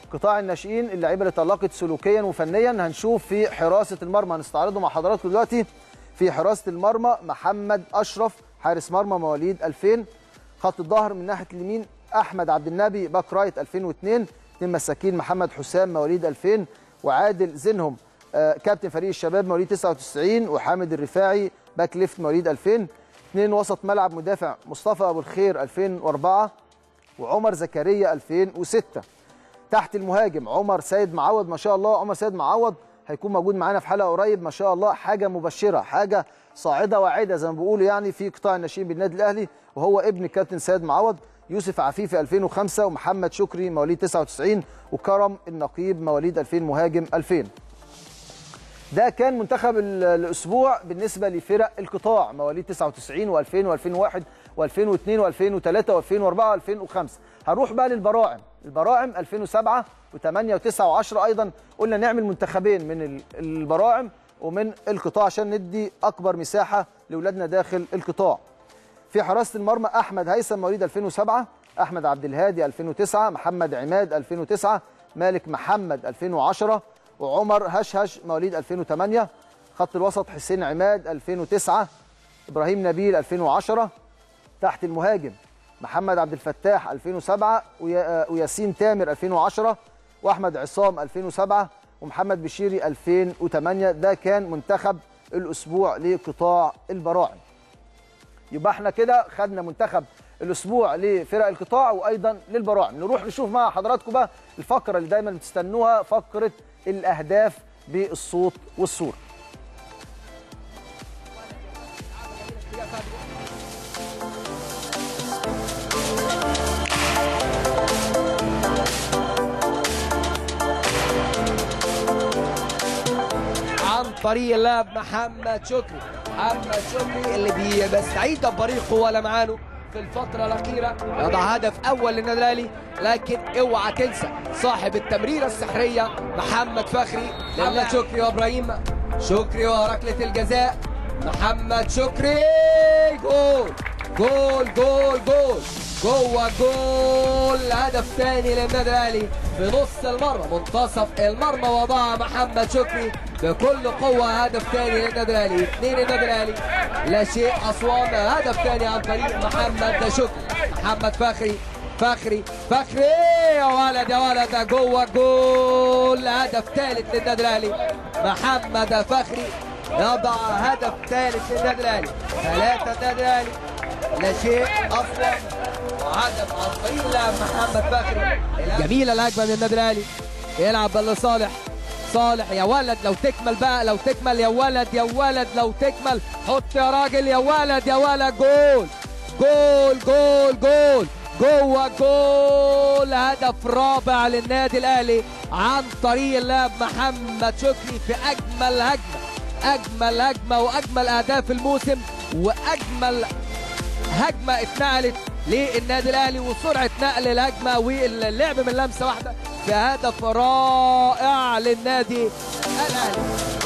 قطاع الناشئين اللعيبه اللي تألقت سلوكيا وفنيا هنشوف في حراسه المرمى هنستعرضه مع حضراتكم دلوقتي في حراسه المرمى محمد اشرف حارس مرمى مواليد 2000 خط الظهر من ناحيه اليمين احمد عبد النبي باك رايت 2002 اثنين مساكين محمد حسام مواليد 2000 وعادل زينهم آه، كابتن فريق الشباب مواليد 99 وحامد الرفاعي باك ليفت مواليد 2000 اثنين وسط ملعب مدافع مصطفى ابو الخير 2004 وعمر زكريا 2006 تحت المهاجم عمر سيد معوض ما شاء الله عمر سيد معوض هيكون موجود معانا في حلقه قريب ما شاء الله حاجه مبشره حاجه صاعده واعده زي ما بيقولوا يعني في قطاع الناشئين بالنادي الاهلي وهو ابن الكابتن سيد معوض يوسف عفيفي 2005 ومحمد شكري مواليد 99 وكرم النقيب مواليد 2000 مهاجم 2000 ده كان منتخب ال- الاسبوع بالنسبه لفرق القطاع مواليد 99 و2000 و2001 و2002 و2003 و2004 و2005 هنروح بقى للبراعم البراعم 2007 و8 و9 و10 ايضا قلنا نعمل منتخبين من ال- البراعم ومن القطاع عشان ندي اكبر مساحه لاولادنا داخل القطاع في حراسه المرمى احمد هيثم مواليد 2007 احمد عبد الهادي 2009 محمد عماد 2009 مالك محمد 2010 وعمر هشهش مواليد 2008 خط الوسط حسين عماد 2009 ابراهيم نبيل 2010 تحت المهاجم محمد عبد الفتاح 2007 ويا- وياسين تامر 2010 واحمد عصام 2007 ومحمد بشيري 2008 ده كان منتخب الاسبوع لقطاع البراعم يبقى احنا كده خدنا منتخب الاسبوع لفرق القطاع وايضا للبراعم نروح نشوف مع حضراتكم بقى الفقره اللي دايما بتستنوها فقره الاهداف بالصوت والصوره عن طريق اللاعب محمد شكري محمد شكري اللي بي- بيستعيد بريقه ولمعانه في الفترة الأخيرة يضع هدف أول للنادي الأهلي لكن اوعى تنسى صاحب التمريرة السحرية محمد فخري محمد شكري وإبراهيم شكري وركلة الجزاء محمد شكري جول جول جول جول جوه جول هدف ثاني للنادي الاهلي في نص المرمى منتصف المرمى وضعها محمد شكري بكل قوه هدف ثاني للنادي الاهلي اثنين النادي الاهلي لا شيء اسوان هدف ثاني عن طريق محمد شكري محمد فخري فخري فخري يا ولد يا ولد جوه جول هدف ثالث للنادي الاهلي محمد فخري يضع هدف ثالث للنادي الاهلي ثلاثه النادي الاهلي لا شيء افضل وهدف عن طريق اللاعب محمد فخري جميله الهجمه من النادي الاهلي يلعب لصالح صالح يا ولد لو تكمل بقى لو تكمل يا ولد يا ولد لو تكمل حط يا راجل يا ولد يا ولد جول جول جول جول جوه جول هدف رابع للنادي الاهلي عن طريق اللاعب محمد شكري في اجمل هجمه اجمل هجمه واجمل اهداف الموسم واجمل هجمه اتنقلت للنادي الاهلي وسرعه نقل الهجمه واللعب من لمسه واحده في هدف رائع للنادي الاهلي